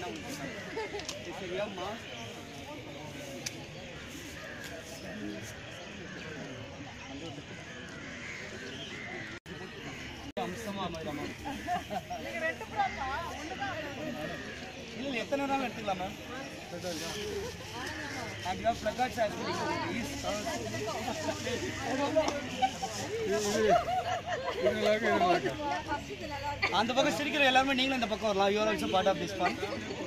சரியாம்மா அம்சமா அமைதாமா இல்ல இல்ல எத்தனை நாள் எடுத்துக்கலாம் ma'am And you have placards as well. Please. அந்த பக்கம் சிரிக்கிற எல்லாருமே நீங்களும் இந்த பக்கம் வரலாம் you are also part of this part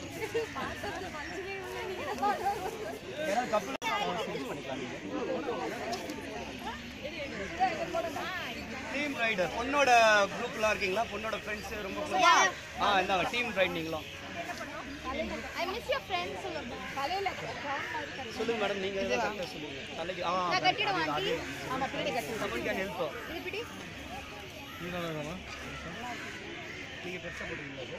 ஏன்னா கப்பல் டீம் ரைடர் பொண்ணோட குரூப்லாம் இருக்கீங்களா பொண்ணோட ஃப்ரெண்ட்ஸ் ரொம்ப close? ஆ இந்தாங்க டீம் ரைட் நீங்களும் I miss your friends சொல்லுங்க தலையில crown மாதிரி கட்டு. சொல்லுங்க மேடம் நீங்க எதாவது கரெக்டா சொல்லுங்க தலைக்கு ஆ நான் கட்டிடுவா ஆண்டி ஆமா பின்னாடி கட்டு someone can help her. இது பிடி நீங்க பெருசா போடுவீங்களா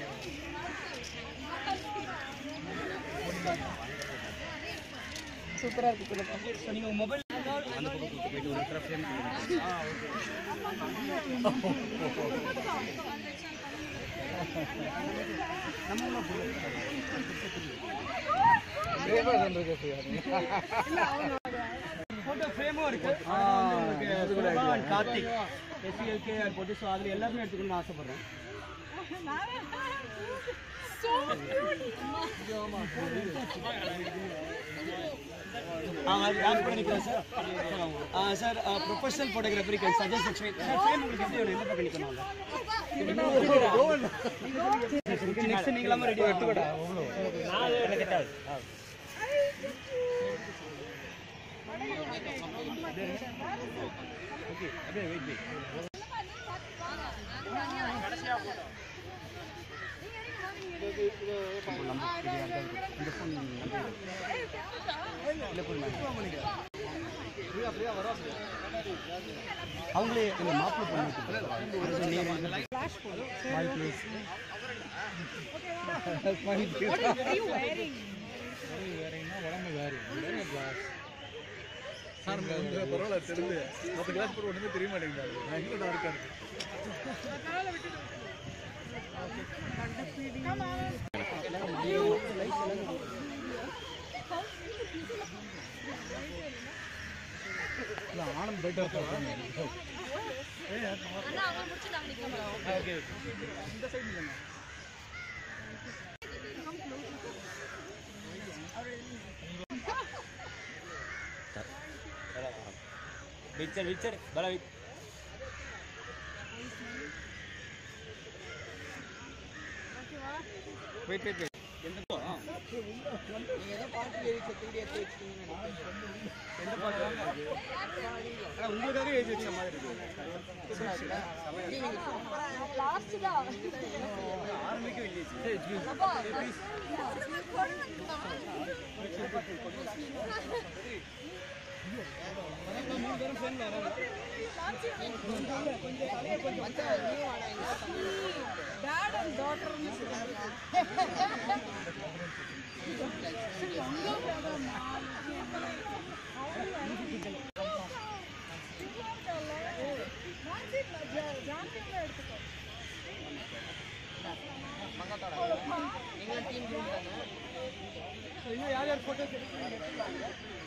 சூப்பரா இருக்கு ஸோ நீங்க மொபைல் அந்த பக்கம் கூட்டு போயிட்டு ஒரு இடத்துல ஃப்ரேம் பண்ணுங்க ஆ ஓகே ஃபோட்டோ ஃப்ரேமும் இருக்கு சுலபா and கார்த்திக் எஸ்சிஎல்கே போட்டு ஸோ அதில் எல்லாருமே எடுத்துக்கணும்னு ஆசைப்படுறேன் ஆ அது யார் கூட நிற்கிறேன் சார் ஆ sir professional photography can suggest Lakshmi sir frame உங்களுக்கு எப்படி வேணும் எந்த பக்கம் நிற்கணும் நெக்ஸ்ட் நீங்களாம ரெடி எடுத்துக்கடா ஓகே அப்படியே வெயிட் வெயிட் இந்த ஃபோன் இல்லை போடுங்க அவங்களே இந்த மாப்பிள்ளை பண்ணி ஸ்மைல் ப்ளீஸ் சார் வந்து பரவாயில்ல தெரியுது மற்ற கிளாஸ் போட ஒன்றுமே தெரிய மாட்டேங்குது நான் எங்கே நான் இருக்கேன் ஆனந்த் பெட்டர் அண்ணா அவங்க முடிச்சு நாங்க நிக்கணும் ஓகே இந்த சைடு இல்லைங்க விச்சர் விச்சர் பல வெயிட் வெயிட் வெயிட் எந்த போ ஆ. எந்த பாட்டு ஆனா உங்களுக்காக எழுதி வச்ச மாதிரி இருக்கு லாஸ்ட் தான் ஆரம்பிக்க இல்லையே மூணு பேரும் சேர்ந்து வராங்க இன்னும் யார் யார் ஃபோட்டோஸ்